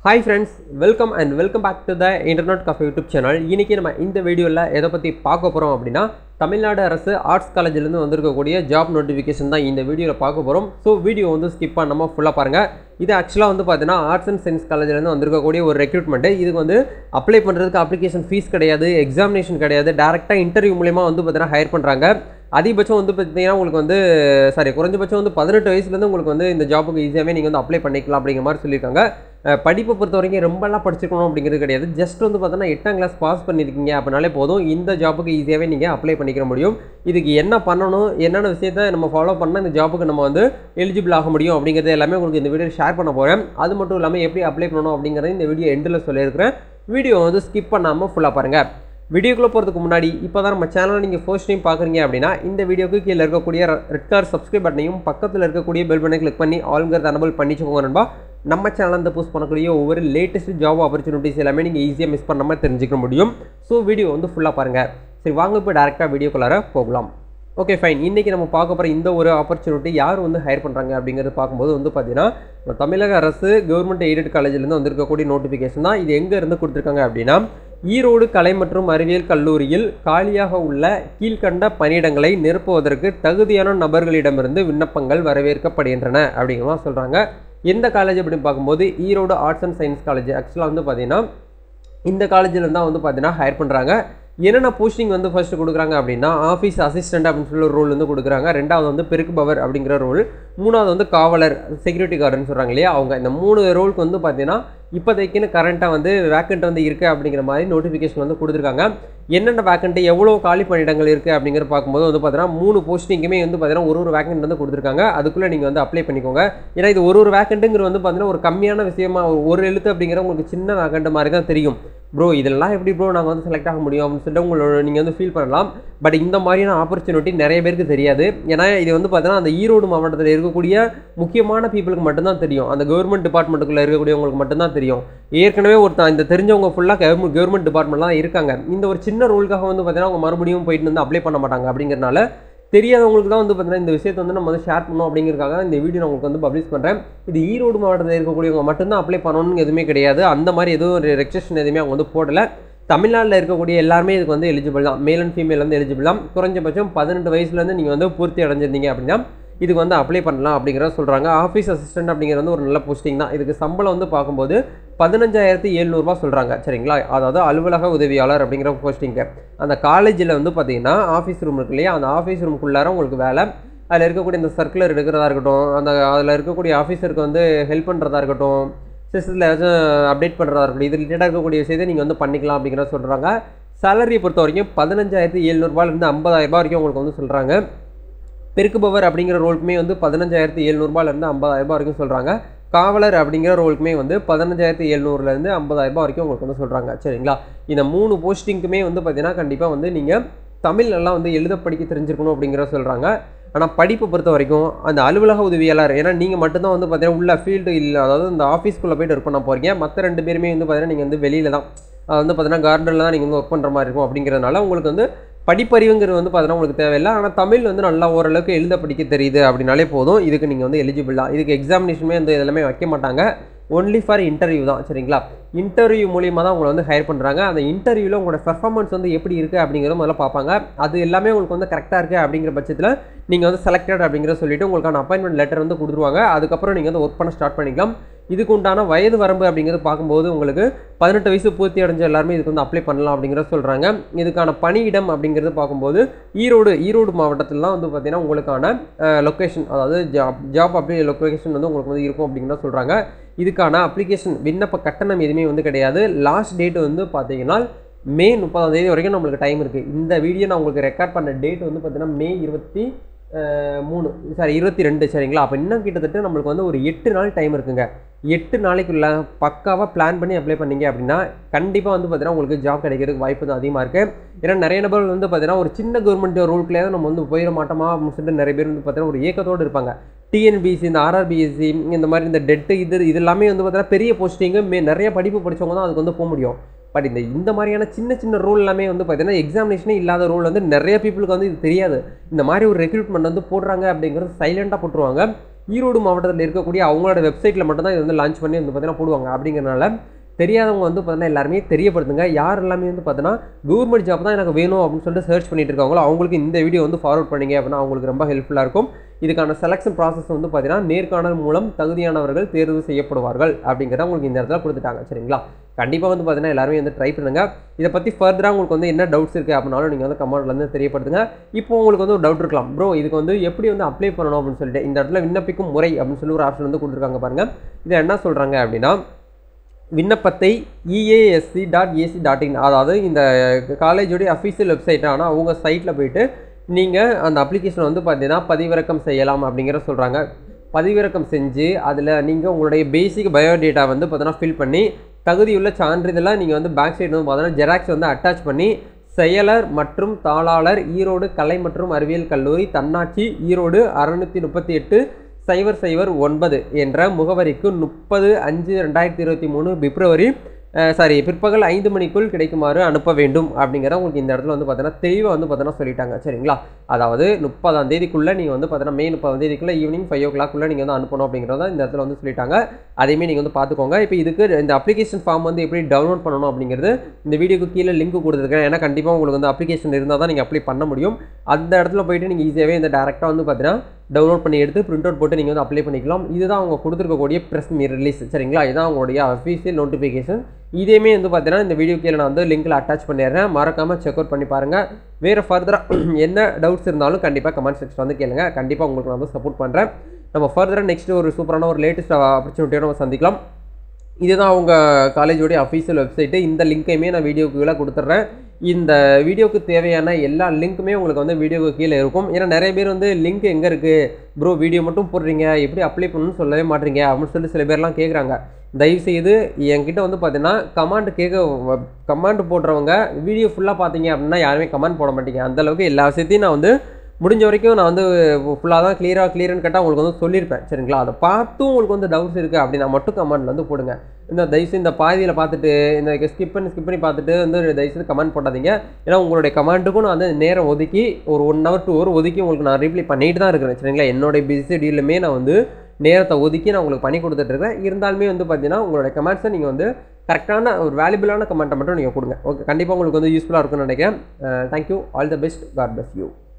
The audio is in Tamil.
hi friends welcome and welcome back to the internet cafe YouTube channel இன்றைக்கி நம்ம இந்த வீடியோவில் எதை பற்றி பார்க்க போகிறோம் அப்படின்னா தமிழ்நாடு அரசு ஆர்ட்ஸ் காலேஜிலேருந்து வந்திருக்கக்கூடிய ஜாப் நோட்டிஃபிகேஷன் தான் இந்த வீடியோவில் பார்க்க போகிறோம் ஸோ வீடியோ வந்து ஸ்கிப் பண்ணாமல் ஃபுல்லாக பாருங்கள் இது ஆக்சுவலாக வந்து பார்த்தீங்கன்னா ஆர்ட்ஸ் அண்ட் சயின்ஸ் காலேஜ்லேருந்து வந்திருக்கக்கூடிய ஒரு ரெக்ரூட்மெண்ட்டு இதுக்கு வந்து அப்ளை பண்ணுறதுக்கு அப்ளிகேஷன் ஃபீஸ் கிடையாது எக்ஸாமினேஷன் கிடையாது டேரெக்டாக இன்டர்வியூ மூலிமா வந்து பார்த்தீங்கன்னா ஹையர் பண்ணுறாங்க அதிகபட்சம் வந்து பார்த்தீங்கன்னா உங்களுக்கு வந்து சாரி குறைஞ்சபட்சம் வந்து பதினெட்டு வயசுலேருந்து உங்களுக்கு வந்து இந்த ஜாப்புக்கு ஈஸியாகவே நீங்கள் வந்து அப்ளை பண்ணிக்கலாம் அப்படிங்கிற மாதிரி சொல்லியிருக்காங்க அஹ் படிப்பை பொறுத்த வரைக்கும் ரொம்பலாம் படிச்சிருக்கணும் அப்படிங்கிறது கிடையாது ஜஸ்ட் வந்து பார்த்தோன்னா எட்டாம் கிளாஸ் பாஸ் பண்ணியிருக்கீங்க அப்படின்னாலே போதும் இந்த ஜாப்புக்கு ஈஸியாகவே நீங்கள் அப்ளை பண்ணிக்கிற முடியும் இதுக்கு என்ன பண்ணணும் என்னென்ன விஷயத்த நம்ம ஃபாலோ பண்ணால் இந்த ஜாப்புக்கு நம்ம வந்து எலிஜிபிள் ஆக முடியும் அப்படிங்கிறது எல்லாமே உங்களுக்கு இந்த வீடியோ ஷேர் பண்ண போகிறேன் அது மட்டும் இல்லாமல் எப்படி அப்ளை பண்ணணும் அப்படிங்கிறத இந்த வீடியோ எண்டில் சொல்லியிருக்கிறேன் வீடியோ வந்து ஸ்கிப் பண்ணாமல் ஃபுல்லாக பாருங்கள் வீடியோக்குள்ளே போகிறதுக்கு முன்னாடி இப்போ தான் நம்ம சேனலை நீங்கள் ஃபர்ஸ்ட் டைம் பார்க்குறீங்க அப்படின்னா இந்த வீடியோக்கு கீழே இருக்கக்கூடிய ரெட் கலர் சப்ஸ்கிரைப் பட்டனையும் பக்கத்தில் இருக்கக்கூடிய பெல் பட்டனை கிளிக் பண்ணி ஆளுங்கிறத அனபிள் பண்ணிச்சுக்கோங்க நண்பா நம்ம சேனல் வந்து போஸ்ட் பண்ணக்கூடிய ஒவ்வொரு லேட்டஸ்ட் ஜாப் ஆப்பர்ச்சுனிட்டிஸ் எல்லாமே நீங்கள் ஈஸியாக மிஸ் பண்ணாமல் தெரிஞ்சுக்க முடியும் ஸோ வீடியோ வந்து ஃபுல்லாக பாருங்கள் சரி வாங்க இப்போ டேரெக்டாக வீடியோக்குள்ளார போகலாம் ஓகே ஃபைன் இன்றைக்கி நம்ம பார்க்க போகிற இந்த ஒரு ஆப்பர்ச்சுனிட்டி யார் வந்து ஹையர் பண்ணுறாங்க அப்படிங்கிறது பார்க்கும்போது வந்து பார்த்தீங்கன்னா நம்ம தமிழக அரசு கவர்மெண்ட் எய்டட் காலேஜ்லேருந்து வந்திருக்கக்கூடிய நோட்டிஃபிகேஷன் தான் இது எங்கே இருந்து கொடுத்துருக்காங்க அப்படின்னா ஈரோடு கலை மற்றும் அறிவியல் கல்லூரியில் காலியாக உள்ள கீழ்கண்ட பணியிடங்களை நிரப்புவதற்கு தகுதியான நபர்களிடமிருந்து விண்ணப்பங்கள் வரவேற்கப்படுகின்றன அப்படிங்கிற மாதிரி சொல்கிறாங்க எந்த காலேஜ் அப்படின்னு பார்க்கும்போது Erode arts and science college ஆக்சுவலாக வந்து பார்த்தீங்கன்னா இந்த காலேஜில் தான் வந்து பார்த்தீங்கன்னா ஹையர் பண்ணுறாங்க என்னென்ன போஸ்டிங் வந்து ஃபர்ஸ்ட் கொடுக்குறாங்க அப்படின்னா ஆஃபீஸ் அசிஸ்டன்ட் அப்படின்னு சொல்லி ஒரு ரோல் வந்து கொடுக்குறாங்க ரெண்டாவது வந்து பெருக்குபவர் அப்படிங்கிற ரோல் மூணாவது வந்து காவலர் செக்யூரிட்டி கார்டுன்னு சொல்கிறாங்க இல்லையா அவங்க இந்த மூணு ரோலுக்கு வந்து பார்த்தீங்கன்னா இப்போதைக்குன்னு கரண்ட்டாக வந்து வேக்கண்ட் வந்து இருக்குது அப்படிங்கிற மாதிரி நோட்டிஃபிகேஷன் வந்து கொடுத்துருக்காங்க என்னென்ன வேக்கண்ட்டு எவ்வளோ காலி பணியிடங்கள் இருக்குது அப்படிங்கிற பார்க்கும்போது வந்து பார்த்தீங்கன்னா மூணு போஸ்டிங்குமே வந்து பார்த்தீங்கன்னா ஒரு ஒரு வேக்கண்ட் வந்து கொடுத்துருக்காங்க அதுக்குள்ளே நீங்கள் வந்து அப்ளை பண்ணிக்கோங்க ஏன்னா இது ஒரு ஒரு வேக்கண்ட்டுங்கிற வந்து பார்த்தீங்கன்னா ஒரு கம்மியான விஷயமா ஒரு ஒரு எழுத்து அப்படிங்கிற உங்களுக்கு சின்ன வேக்கண்ட் மாதிரி தான் தெரியும் ப்ரோ இதெல்லாம் எப்படி ப்ரோ நாங்கள் வந்து செலக்ட் ஆக முடியும் அப்படின்னு சொல்லிட்டு உங்களோட நீங்கள் வந்து ஃபீல் பண்ணலாம் பட் இந்த மாதிரியான ஆப்பர்ச்சுனிட்டி நிறைய பேருக்கு தெரியாது ஏன்னா இது வந்து பார்த்தீங்கன்னா அந்த ஈரோடு மாவட்டத்தில் இருக்கக்கூடிய முக்கியமான பீப்புளுக்கு மட்டும்தான் தெரியும் அந்த கவர்மெண்ட் டிபார்ட்மெண்ட்டுக்குள்ளே இருக்கக்கூடியவங்களுக்கு மட்டும்தான் தெரியும் ஏற்கனவே ஒருத்தன் இந்த தெரிஞ்சவங்க ஃபுல்லாக கவர்மெண்ட் கவர்மெண்ட் டிபார்ட்மெண்ட்லாம் இருக்காங்க இந்த ஒரு சின்ன ரோலுக்காக வந்து பார்த்தீங்கன்னா அவங்க மறுபடியும் போயிட்டு வந்து அப்ளை பண்ண மாட்டாங்க அப்படிங்கிறனால தெரியாதவங்களுக்கு தான் வந்து பார்த்தீங்கன்னா இந்த விஷயத்தை வந்து நம்ம வந்து ஷேர் பண்ணணும் அப்படிங்கிறதுக்காக இந்த வீடியோ நான் உங்களுக்கு வந்து பப்ளிஷ் பண்ணுறேன் இது ஈரோடு மாவட்டத்தில் இருக்கக்கூடியவங்க மட்டும்தான் அப்ளை பண்ணணும்னு எதுவுமே கிடையாது அந்த மாதிரி எதுவும் ஒரு ரெக்ஷன் எதுவுமே அவங்க வந்து போடலை தமிழ்நாட்டில் இருக்கக்கூடிய எல்லாருமே இதுக்கு வந்து எலிஜிபிள் தான் மேல் அண்ட் ஃபீமேல் வந்து எலிஜிபிள் தான் குறைஞ்சபட்சம் பதினெட்டு வயசுலேருந்து நீங்கள் வந்து பூர்த்தி அடைஞ்சிருந்தீங்க அப்படின்னா இதுக்கு வந்து அப்ளை பண்ணலாம் அப்படிங்கிறத சொல்கிறாங்க ஆஃபீஸ் அசிஸ்டன்ட் அப்படிங்கிறது வந்து ஒரு நல்ல போஸ்டிங் தான் இதுக்கு சம்பளம் வந்து பார்க்கும்போது பதினஞ்சாயிரத்தி எழுநூறுபா சொல்கிறாங்க சரிங்களா அதாவது அலுவலக உதவியாளர் அப்படிங்கிற போஸ்டிங்கு அந்த காலேஜில் வந்து பார்த்தீங்கன்னா ஆஃபீஸ் ரூம் இருக்கு இல்லையா அந்த ஆஃபீஸ் ரூமுக்குள்ளார உங்களுக்கு வேலை அதில் இருக்கக்கூடிய இந்த சர்க்குலர் எடுக்கிறதா இருக்கட்டும் அந்த அதில் இருக்கக்கூடிய ஆஃபீஸருக்கு வந்து ஹெல்ப் பண்ணுறதா இருக்கட்டும் சிஸ்டத்தில் ஏதாச்சும் அப்டேட் பண்ணுறதா இருக்கட்டும் இது ரிலேட்டாக இருக்கக்கூடிய விஷயத்தை நீங்கள் வந்து பண்ணிக்கலாம் அப்படிங்கிறத சொல்கிறாங்க சேலரியை பொறுத்த வரைக்கும் பதினஞ்சாயிரத்தி எழுநூறுபாலேருந்து ஐம்பதாயிரரூபா வரைக்கும் உங்களுக்கு வந்து சொல்கிறாங்க பெருக்குபவர் அப்படிங்கிற ரோலுக்குமே வந்து பதினஞ்சாயிரத்தி எழுநூறுபாலேருந்து ஐம்பதாயிரரூபா வரைக்கும் சொல்கிறாங்க காவலர் அப்படிங்கிற ரோலுக்குமே வந்து பதினஞ்சாயிரத்தி எழுநூறுலேருந்து ஐம்பதாயிரரூபா வரைக்கும் உங்களுக்கு வந்து சொல்கிறாங்க சரிங்களா இந்த மூணு போஸ்டிங்க்குமே வந்து பார்த்தீங்கன்னா கண்டிப்பாக வந்து நீங்கள் தமிழ் நல்லா வந்து எழுத படிக்க தெரிஞ்சிருக்கணும் அப்படிங்கிற சொல்கிறாங்க ஆனால் படிப்பை பொறுத்த வரைக்கும் அந்த அலுவலக உதவியாளர் ஏன்னா நீங்கள் மட்டும்தான் வந்து பார்த்தீங்கன்னா உள்ள ஃபீல்டு இல்லை அதாவது இந்த ஆஃபீஸ்க்குள்ளே போயிட்டு ஒர்க் பண்ண போகிறீங்க மற்ற ரெண்டு பேருமே வந்து பார்த்தீங்கன்னா நீங்கள் வந்து வெளியில் தான் அது வந்து பார்த்தீங்கன்னா கார்டனில் தான் நீங்கள் வந்து ஒர்க் பண்ணுற மாதிரி இருக்கும் அப்படிங்கிறதுனால உங்களுக்கு வந்து படிப்பறிவுங்கிறது வந்து பார்த்தீங்கன்னா உங்களுக்கு தேவையில்லை ஆனால் தமிழ் வந்து நல்லா ஓரளவுக்கு எழுத படிக்க தெரியுது அப்படின்னாலே போதும் இதுக்கு நீங்கள் வந்து எலிஜிபிள் தான் இதுக்கு எக்ஸாமினேஷனுமே வந்து இதெல்லாமே வைக்க மாட்டாங்க ஒன்லி ஃபார் இன்டர்வியூ தான் சரிங்களா இன்டர்வியூ மூலியமாக தான் உங்களை வந்து ஹையர் பண்ணுறாங்க அந்த இன்டர்வியூவில் உங்களோட பெர்ஃபார்மன்ஸ் வந்து எப்படி இருக்குது அப்படிங்கிறத முதல்ல பார்ப்பாங்க அது எல்லாமே உங்களுக்கு வந்து கரெக்டாக இருக்குது அப்படிங்கிற பட்சத்தில் நீங்கள் வந்து செலக்டட் அப்படிங்கிற சொல்லிட்டு உங்களுக்கான அப்பாயின்மெண்ட் லெட்டர் வந்து கொடுத்துருவாங்க அதுக்கப்புறம் நீங்கள் வந்து ஒர்க் பண்ண ஸ்டார்ட் பண்ணிக்கலாம் இதுக்கு உண்டான வயது வரம்பு அப்படிங்கிறது பார்க்கும்போது உங்களுக்கு பதினெட்டு வயசு பூர்த்தி அடைஞ்ச எல்லாருமே இதுக்கு வந்து அப்ளை பண்ணலாம் அப்படிங்கிறத சொல்கிறாங்க இதுக்கான பணியிடம் அப்படிங்கிறது பார்க்கும்போது ஈரோடு ஈரோடு மாவட்டத்திலலாம் வந்து பார்த்தீங்கன்னா உங்களுக்கான லொக்கேஷன் அதாவது ஜாப் ஜாப் அப்படி லொக்கேஷன் வந்து உங்களுக்கு வந்து இருக்கும் அப்படிங்கிறத சொல்கிறாங்க இதுக்கான அப்ளிகேஷன் விண்ணப்ப கட்டணம் எதுவுமே வந்து கிடையாது லாஸ்ட் டேட் வந்து பார்த்தீங்கன்னா மே முப்பதாம் தேதி வரைக்கும் நம்மளுக்கு டைம் இருக்குது இந்த வீடியோ நான் உங்களுக்கு ரெக்கார்ட் பண்ண டேட் வந்து பார்த்தீங்கன்னா மே இருபத்தி மூணு சாரி இருபத்தி ரெண்டு சரிங்களா அப்போ இன்னும் கிட்டத்தட்ட நம்மளுக்கு வந்து ஒரு எட்டு நாள் டைம் இருக்குங்க எட்டு நாளைக்குள்ள பக்காவாக பிளான் பண்ணி அப்ளை பண்ணீங்க அப்படின்னா கண்டிப்பாக வந்து பார்த்தீங்கன்னா உங்களுக்கு ஜாப் கிடைக்கிறதுக்கு வாய்ப்பு தான் அதிகமாக இருக்குது ஏன்னா நிறைய நபர்கள் வந்து பார்த்தீங்கன்னா ஒரு சின்ன கவர்மெண்ட் ரூல்குள்ளே தான் நம்ம வந்து போயிட மாட்டோமா அப்படின்னு சொல்லிட்டு நிறைய பேர் வந்து பார்த்தீங்கன்னா ஒரு ஏக்கத்தோடு இருப்பாங்க டிஎன்பிசி இந்த ஆர்ஆர்பிஎஸ்சி இந்த மாதிரி இந்த டெட்டு இது இது எல்லாமே வந்து பார்த்தீங்கன்னா பெரிய போஸ்டிங்கு மே நிறைய படிப்பு படித்தவங்க தான் அதுக்கு வந்து போக முடியும் பட் இந்த இந்த மாதிரியான சின்ன சின்ன ரூல் எல்லாமே வந்து பார்த்தீங்கன்னா எக்ஸாமினேஷனே இல்லாத ரூல் வந்து நிறைய பீப்புளுக்கு வந்து இது தெரியாது இந்த மாதிரி ஒரு ரெக்ரூட்மெண்ட் வந்து போடுறாங்க அப்படிங்கிறது சைலண்ட்டாக போட்டுருவாங்க ஈரோடு மாவட்டத்தில் இருக்கக்கூடிய அவங்களோட வெப்சைட்டில் மட்டும்தான் இது வந்து லான்ச் பண்ணி வந்து பார்த்தீங்கன்னா போடுவாங்க அப்படிங்கிறனால தெரியாதவங்க வந்து பார்த்தீங்கன்னா எல்லாருமே தெரியப்படுத்துங்க யார் எல்லாமே வந்து பார்த்தீங்கன்னா கவர்மெண்ட் ஜாப் தான் எனக்கு வேணும் அப்படின்னு சொல்லிட்டு சர்ச் பண்ணிட்டு இருக்காங்களோ அவங்களுக்கு இந்த வீடியோ வந்து ஃபார்வர்ட் பண்ணீங்க அப்படின்னா அவங்களுக்கு ரொம்ப ஹெல்ப்ஃபுல்லாக இருக்கும் இதுக்கான செலெக்ஷன் ப்ராசஸ் வந்து பார்த்தீங்கன்னா நேர்காணல் மூலம் தகுதியானவர்கள் தேர்வு செய்யப்படுவார்கள் அப்படிங்கிறத உங்களுக்கு இந்த இடத்துல கொடுத்துட்டாங்க சரிங்களா கண்டிப்பாக வந்து பார்த்தீங்கன்னா எல்லாருமே வந்து ட்ரை பண்ணுங்கள் இதை பற்றி ஃபர்தராக உங்களுக்கு வந்து என்ன டவுட்ஸ் இருக்குது அப்படின்னாலும் நீங்கள் வந்து கமெண்ட்ல வந்து தெரியப்படுத்துங்க இப்போ உங்களுக்கு வந்து ஒரு டவுட் இருக்கலாம் ப்ரோ இதுக்கு வந்து எப்படி வந்து அப்ளை பண்ணணும் அப்படின்னு சொல்லிட்டு இந்த இடத்துல விண்ணப்பிக்கும் முறை அப்படின்னு சொல்லி ஒரு ஆப்ஷன் வந்து கொடுத்துருக்காங்க பாருங்கள் இதை என்ன சொல்கிறாங்க அப்படின்னா விண்ணப்பத்தை EASC dot AC dot in அதாவது இந்த காலேஜோடைய அஃபீஷியல் வெப்சைட் ஆனால் அவங்க சைட்டில் போயிட்டு நீங்கள் அந்த அப்ளிகேஷன் வந்து பார்த்தீங்கன்னா பதிவிறக்கம் செய்யலாம் அப்படிங்கிற சொல்கிறாங்க பதிவிறக்கம் செஞ்சு அதில் நீங்கள் உங்களுடைய பேசிக் பயோடேட்டா வந்து பார்த்தீங்கன்னா ஃபில் பண்ணி தகுதியுள்ள சான்றிதழை நீங்கள் வந்து பேக் சைடு வந்து பார்த்தீங்கன்னா ஜெராக்ஸ் வந்து அட்டாச் பண்ணி செயலர் மற்றும் தாளாளர் ஈரோடு கலை மற்றும் அறிவியல் கல்லூரி தன்னாட்சி ஈரோடு அறுநூற்றி முப்பத்தி எட்டு சைபர் சைபர் ஒன்பது என்ற முகவரிக்கு முப்பது அஞ்சு ரெண்டாயிரத்தி இருபத்தி மூணு பிப்ரவரி சாரி பிற்பகல் ஐந்து மணிக்குள் கிடைக்குமாறு அனுப்ப வேண்டும் அப்படிங்கிற உங்களுக்கு இந்த இடத்துல வந்து பார்த்தீங்கன்னா தெளிவாக வந்து பார்த்தீங்கன்னா சொல்லிட்டாங்க சரிங்களா அதாவது முப்பதாம் தேதிக்குள்ளே நீங்கள் வந்து பார்த்தீங்கன்னா மே முப்பதாம் தேதிக்குள்ளே ஈவினிங் ஃபைவ் ஓ கிளாக்குள்ளே நீங்கள் வந்து அனுப்பணும் அப்படிங்கிறத இந்த இடத்துல வந்து சொல்லிட்டாங்க அதையுமே நீங்கள் வந்து பார்த்துக்கோங்க இப்போ இதுக்கு இந்த அப்ளிகேஷன் ஃபார்ம் வந்து எப்படி டவுன்லோட் பண்ணணும் அப்படிங்கிறது இந்த வீடியோக்கு கீழே லிங்க் கொடுத்துருக்கேன் ஏன்னா கண்டிப்பாக உங்களுக்கு வந்து அப்ளிகேஷன் இருந்தால் தான் நீங்கள் அப்ளை பண்ண முடியும் அந்த இடத்துல போயிட்டு நீங்கள் ஈஸியாகவே இந்த டேரெக்டாக வந்து பார்த்தீங்கன்னா டவுன்லோட் பண்ணி எடுத்து பிரிண்ட் அவுட் போட்டு நீங்கள் வந்து அப்ளை பண்ணிக்கலாம் இதுதான் அவங்க கொடுத்துருக்கக்கூடிய ப்ரெஸ் மீ ரிலீஸ் சரிங்களா இதுதான் அவங்களுடைய அஃபீஷியல் நோட்டிஃபிகேஷன் இதேமே வந்து பார்த்தீங்கன்னா இந்த வீடியோ கீழே நான் வந்து லிங்க்கில் அட்டாச் பண்ணிடுறேன் மறக்காமல் செக் அவுட் பண்ணி பாருங்கள் வேறு ஃபர்தராக என்ன டவுட்ஸ் இருந்தாலும் கண்டிப்பாக கமெண்ட் செக்ஷன் வந்து கேளுங்க கண்டிப்பாக உங்களுக்கு நான் வந்து சப்போர்ட் பண்ணுறேன் நம்ம ஃபர்தராக நெக்ஸ்ட் ஒரு சூப்பரான ஒரு லேட்டஸ்ட் ஆப்பர்ச்சுனிட்டியோட நம்ம சந்திக்கலாம் இதுதான் அவங்க காலேஜோடைய அஃபீஷியல் வெப்சைட்டு இந்த லிங்க்கையுமே நான் வீடியோக்கு கீழே கொடுத்துட்றேன் இந்த வீடியோக்கு தேவையான எல்லா லிங்க்குமே உங்களுக்கு வந்து வீடியோக்கு கீழே இருக்கும் ஏன்னா நிறைய பேர் வந்து லிங்க் எங்கே இருக்குது ப்ரோ வீடியோ மட்டும் போடுறீங்க எப்படி அப்ளை பண்ணணும்னு சொல்லவே மாட்டீங்க அப்படின்னு சொல்லி சில பேர்லாம் கேட்குறாங்க தயவுசெய்து என்கிட்ட வந்து பார்த்தீங்கன்னா கமாண்ட் கேட்க கமாண்ட் போடுறவங்க வீடியோ ஃபுல்லாக பார்த்தீங்க அப்படின்னா யாருமே கமெண்ட் போட மாட்டீங்க அந்தளவுக்கு எல்லா விஷயத்தையும் நான் வந்து முடிஞ்ச வரைக்கும் நான் வந்து ஃபுல்லாக தான் கிளியராக கிளியர்னு கேட்டால் உங்களுக்கு வந்து சொல்லியிருப்பேன் சரிங்களா அதை பார்த்தும் உங்களுக்கு வந்து டவுட்ஸ் இருக்குது அப்படின்னா மட்டும் கமெண்ட் வந்து போடுங்க இந்த தயவுசு இந்த பாதியில் பார்த்துட்டு இந்த ஸ்கிப் பண்ணி ஸ்கிப் பண்ணி பார்த்துட்டு வந்து தயவுசெய்து கமெண்ட் போடாதீங்க ஏன்னா உங்களுடைய கமெண்ட்டுக்கும் நான் வந்து நேரம் ஒதுக்கி ஒரு ஒன் ஹவர் டூ ஹவர் ஒதுக்கி உங்களுக்கு நான் ரிப்ளை பண்ணிட்டு தான் இருக்கிறேன் சரிங்களா என்னுடைய பிஸி ஷெடியூலுமே நான் வந்து நேரத்தை ஒதுக்கி நான் உங்களுக்கு பண்ணி கொடுத்துட்ருக்கேன் இருந்தாலுமே வந்து பார்த்தீங்கன்னா உங்களுடைய கமெண்ட்ஸை நீங்கள் வந்து கரெக்டான ஒரு வேல்யூபிளான கமெண்ட்டை மட்டும் நீங்கள் கொடுங்க ஓகே கண்டிப்பாக உங்களுக்கு வந்து யூஸ்ஃபுல்லாக இருக்கும்னு நினைக்கிறேன் thank you all the best God best you